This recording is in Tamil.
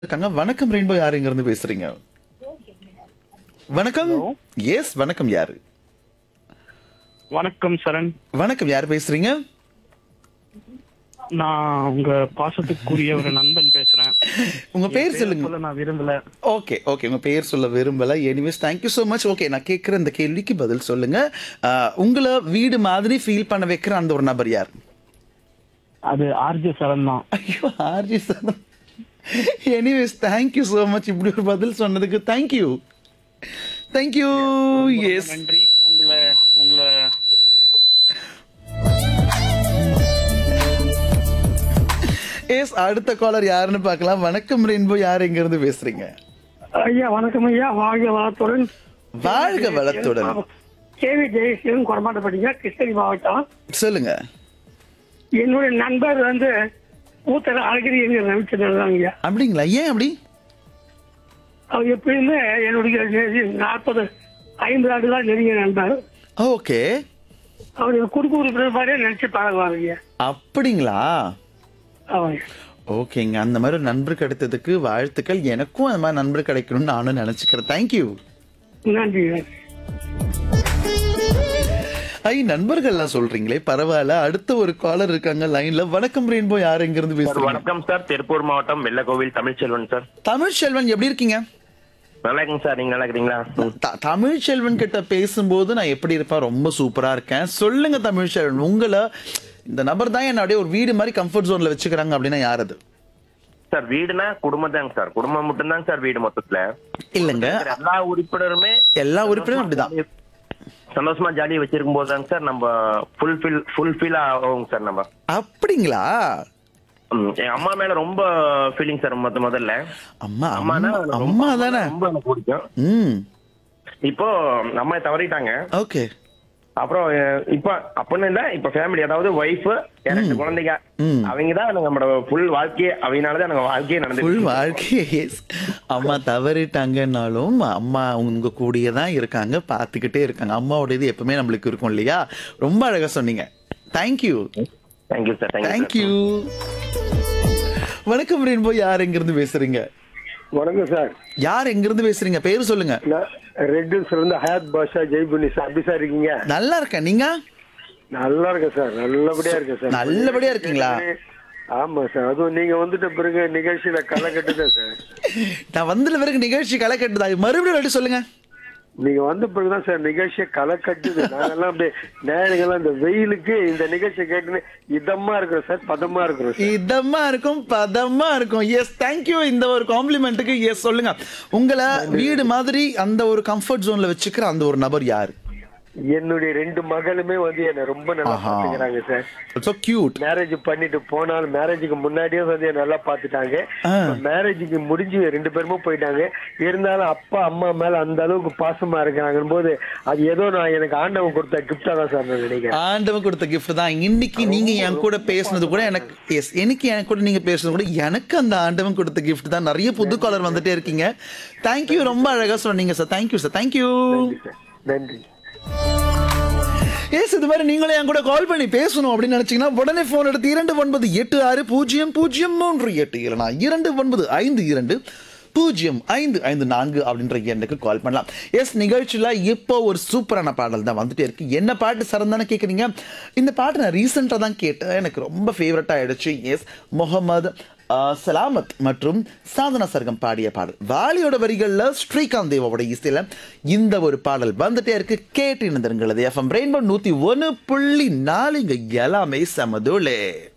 இருக்காங்க வணக்கம் ரெயின்போ யாரு இங்க இருந்து பேசுறீங்க வணக்கம் எஸ் வணக்கம் யாரு வணக்கம் சரண் வணக்கம் யார் பேசுறீங்க நான் உங்க பாசத்துக்குரிய ஒரு நண்பன் பேசுறேன் உங்க பேர் பேர் சொல்லுங்க சொல்ல நான் விரும்பல ஓகே ஓகே உங்க பேர் சொல்ல விரும்பல anyways thank you so much okay நான் கேட்குற இந்த கேள்விக்கு பதில் சொல்லுங்க ஆஹ், உங்களை வீடு மாதிரி ஃபீல் பண்ண வைக்கிற அந்த ஒரு நபர் யார் அது ஆர்ஜே சரண் தான் ஐயோ RJ sir anyways thank you so much இப்படி ஒரு பதில் சொன்னதுக்கு தேங்க்யூ தேங்க்யூ எஸ் நன்றி உங்களை உங்களை எஸ் அடுத்த காலர் யாருன்னு பார்க்கலாம் வணக்கம் ரெயின்போ யார் எங்க இருந்து பேசுறீங்க ஐயா வணக்கம் ஐயா வாழ்க வளத்துடன் வாழ்க வளத்துடன் கேவி ஜெயசீலன் கொடமாட்டப்பட்டீங்க கிருஷ்ணகிரி மாவட்டம் சொல்லுங்க என்னுடைய நண்பர் வந்து ஊத்தர அழகிரி என்கிற ரவிச்சந்திரன் தான் ஐயா அப்படிங்களா ஏன் அப்படி அவர் எப்பயுமே என்னுடைய நாற்பது ஐம்பது ஆண்டுகள் நெருங்கிய நண்பர் ஓகே அவர் குடும்ப உறுப்பினர் மாதிரியே நினைச்சு பழகுவாங்க ஐயா அப்படிங்களா ஆமாங்க ஓகேங்க அந்த மாதிரி ஒரு நண்பர் கிடைத்ததுக்கு வாழ்த்துக்கள் எனக்கும் அந்த மாதிரி நண்பர் கிடைக்கணும்னு நானும் நினைச்சுக்கிறேன் தேங்க்யூ நன்றி நன்றி ஐ நண்பர்கள்லாம் சொல்றீங்களே பரவாயில்ல அடுத்த ஒரு காலர் இருக்காங்க லைன்ல வணக்கம் ரெயின்போ யார் எங்க இருந்து சார் பேசுறீங்க வணக்கம் சார் திருப்பூர் மாவட்டம் வெள்ளக்கோவில் தமிழ்ச்செல்வன் சார் தமிழ் செல்வன் எப்படி இருக்கீங்க நல்லா இருக்குங்க சார் நீங்க நல்லா இருக்கிறீங்களா ம். த- தமிழ் செல்வன் கிட்ட பேசும்போது நான் எப்படி இருப்பேன் ரொம்ப சூப்பரா இருக்கேன் சொல்லுங்க தமிழ் செல்வன் உங்களை இந்த நபர் தான் என்ன அப்படியே ஒரு வீடு மாதிரி கம்ஃபர்ட் ஜோன்ல வச்சுக்கிறாங்க அப்படின்னா யார் அது சார் வீடுனா குடும்பம் தாங்க சார் குடும்பம் மட்டும்தாங்க சார் வீடு மொத்தத்துல இல்லைங்க சார், எல்லா உறுப்பினருமே எல்லா உறுப்பினரும் அப்படிதான் சந்தோஷமா ஜாலியா வச்சிருக்கும் போதுதாங்க சார் நம்ம ஃபுல்ஃபில் ஃபுல்ஃபில் ஆகும் சார் நம்ம அப்படிங்களா ம், என் அம்மா மேல ரொம்ப ஃபீலிங் சார் முத முதல்ல அம்மா அம்மானா அம்மா ரொம்ப- அம்மா தானே ரொம்ப எனக்கு பிடிக்கும் ம் இப்போ அம்மா தவறிட்டாங்க ஓகே அப்புறம் அஹ், இப்ப அப்படின்னு இல்ல இப்ப ஃபேமிலி அதாவது ஒய்ஃப் ரெண்டு குழந்தைங்க ம். அவங்க தான் நம்மளோட ஃபுல் வாழ்க்கையே அவங்கனாலதான் எனக்கு வாழ்க்கையே நடந்து ஃபுல் வாழ்க்கையே yes. அம்மா தவறிட்டாங்கன்னாலும் அம்மா உங்க கூடயே தான் இருக்காங்க பார்த்துக்கிட்டே இருக்காங்க அம்மாவோட இது எப்பவுமே நம்மளுக்கு இருக்கும் இல்லையா ரொம்ப அழகா சொன்னீங்க thank you thank you sir thank you thank you வணக்கம் ரெயின்போ யார் எங்க இருந்து பேசுறீங்க வணக்கம் சார் யார் எங்க இருந்து பேசுறீங்க பேர் சொல்லுங்க நான் ரெட் ஹில்ஸ்ல இருந்து ஹயாத் பாஷா ஜெய்புனி சார் எப்படி சார் இருக்கீங்க நல்லா இருக்கேன் நீங்க நல்லா இருக்கேன் சார் நல்லபடியா இருக்கேன் சார் நல்லபடியா இருக்கீங்களா? ஆமா சார் அதுவும் நீங்க வந்துட்ட பிறகு நிகழ்ச்சியில களை கட்டுதான் சார் நான் வந்துல பிறகு நிகழ்ச்சி களை கட்டுதா மறுபடியும் ரெடி சொல்லுங்க நீங்க வந்த பிறகுதான் சார் நிகழ்ச்சியை களை கட்டுது நாங்கெல்லாம் அப்படியே நேரங்கள்லாம் இந்த வெயிலுக்கு இந்த நிகழ்ச்சியை கேட்டுன்னு இதமா இருக்கிறோம் சார் பதமா இருக்கிறோம் சார் இதமா இருக்கும் பதமா இருக்கும் எஸ் தேங்க்யூ இந்த ஒரு காம்ப்ளிமெண்ட்டுக்கு எஸ் சொல்லுங்க உங்களை வீடு மாதிரி அந்த ஒரு கம்ஃபர்ட் ஜோன்ல வச்சுக்கிற அந்த ஒரு நபர் யாரு என்னுடைய ரெண்டு மகளுமே வந்து என்ன ரொம்ப நல்லா ஆஹா. பாத்துக்கிறாங்க சார் ஸோ கியூட் மேரேஜ் பண்ணிட்டு போனாலும் மேரேஜுக்கு முன்னாடியே வந்து என்னை நல்லா பாத்துட்டாங்க ஆ. மேரேஜுக்கு முடிஞ்சு ரெண்டு பேருமே போயிட்டாங்க இருந்தாலும் அப்பா அம்மா மேல அந்த அளவுக்கு பாசமா இருக்கிறாங்க போது அது ஏதோ நான் எனக்கு ஆண்டவன் கொடுத்த கிஃப்டா தான் சார் நான் நினைக்கிறேன் ஆண்டவன் கொடுத்த gift தான் இன்னைக்கு நீங்க என் கூட பேசுனது கூட எனக்கு எஸ் எனக்கு என் கூட நீங்க பேசுனது கூட எனக்கு அந்த ஆண்டவன் கொடுத்த gift தான் நிறைய புது காலர் வந்துட்டே இருக்கீங்க தேங்க்யூ ரொம்ப அழகா சொன்னீங்க sir thank you sir thank you sir நன்றி எஸ் இது மாதிரி நீங்களும் என் கூட கால் பண்ணி பேசணும் அப்படின்னு நினைச்சீங்கன்னா உடனே போன் எடுத்து இரண்டு ஒன்பது எட்டு ஆறு பூஜ்ஜியம் பூஜ்ஜியம் மூன்று எட்டு இல்லைனா இரண்டு ஒன்பது ஐந்து இரண்டு பூஜ்ஜியம் ஐந்து ஐந்து நான்கு அப்படின்ற எண்ணுக்கு கால் பண்ணலாம் எஸ் நிகழ்ச்சியில் இப்போ ஒரு சூப்பரான பாடல் தான் வந்துட்டே இருக்கு என்ன பாட்டு சரந்தானே கேட்குறீங்க இந்த பாட்டு நான் ரீசெண்டாக தான் கேட்டேன் எனக்கு ரொம்ப ஃபேவரட் ஆயிடுச்சு எஸ் முகமது ஆஹ், சலாமத் மற்றும் சாதனா சர்க்கம் பாடிய பாடல் வாலியோட வரிகளில் ஸ்ரீகாந்த் தேவாவோட இசையில் இந்த ஒரு பாடல் வந்துட்டே இருக்கு கேட்டு இணைந்திருங்களது எஃப்எம் ரெயின்போ நூற்றி ஒன்று புள்ளி நாலு இங்கே எல்லாமே சமதுலே